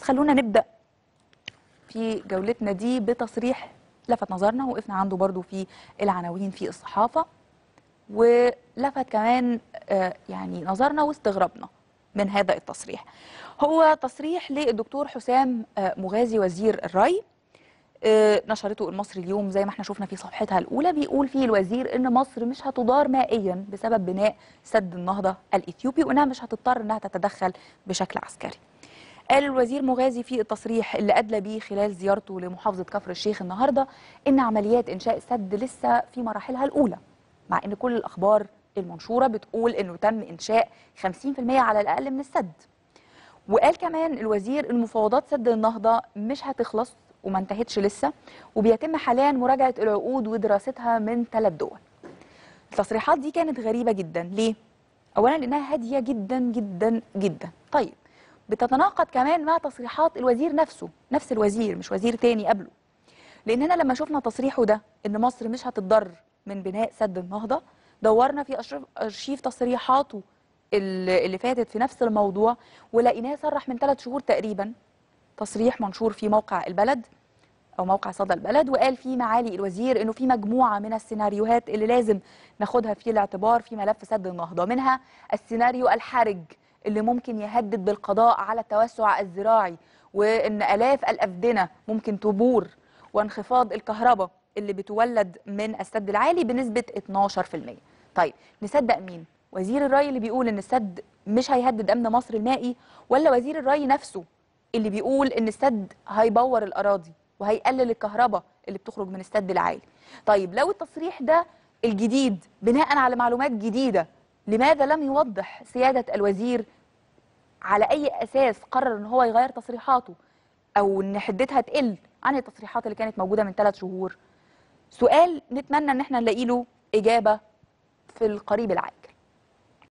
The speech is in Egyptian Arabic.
خلونا نبدا في جولتنا دي بتصريح لفت نظرنا وقفنا عنده برضو في العناوين في الصحافه ولفت كمان آه، يعني نظرنا واستغربنا من هذا التصريح هو تصريح للدكتور حسام آه، مغازي وزير الري آه، نشرته المصري اليوم زي ما احنا شفنا في صفحتها الاولى بيقول فيه الوزير ان مصر مش هتضار مائيا بسبب بناء سد النهضه الاثيوبي وانها مش هتضطر انها تتدخل بشكل عسكري. قال الوزير مغازي في التصريح اللي ادلى بيه خلال زيارته لمحافظه كفر الشيخ النهارده ان عمليات انشاء السد لسه في مراحلها الاولى مع ان كل الاخبار المنشوره بتقول انه تم انشاء 50% على الاقل من السد. وقال كمان الوزير ان مفاوضات سد النهضه مش هتخلص وما انتهتش لسه وبيتم حاليا مراجعه العقود ودراستها من ثلاث دول. التصريحات دي كانت غريبه جدا ليه؟ اولا لانها هاديه جدا جدا جدا. طيب بتتناقض كمان مع تصريحات الوزير نفسه، نفس الوزير مش وزير تاني قبله. لاننا لما شفنا تصريحه ده ان مصر مش هتتضر من بناء سد النهضه دورنا في أشرف- ارشيف تصريحاته اللي اللي فاتت في نفس الموضوع ولقيناه صرح من ثلاث شهور تقريبا تصريح منشور في موقع البلد او موقع صدى البلد وقال فيه معالي الوزير انه في مجموعه من السيناريوهات اللي لازم ناخدها في الاعتبار في ملف سد النهضه منها السيناريو الحرج اللي ممكن يهدد بالقضاء على التوسع الزراعي وان الاف الافدنه ممكن تبور وانخفاض الكهرباء اللي بتولد من السد العالي بنسبه 12% طيب نصدق مين وزير الري اللي بيقول ان السد مش هيهدد امن مصر المائي ولا وزير الري نفسه اللي بيقول ان السد هيبور الاراضي وهيقلل الكهرباء اللي بتخرج من السد العالي طيب لو التصريح ده الجديد بناء على معلومات جديده لماذا لم يوضح سياده الوزير على اي اساس قرر ان هو يغير تصريحاته او ان حدتها تقل عن التصريحات اللي كانت موجوده من ثلاث شهور سؤال نتمنى ان احنا نلاقي له اجابه في القريب العاجل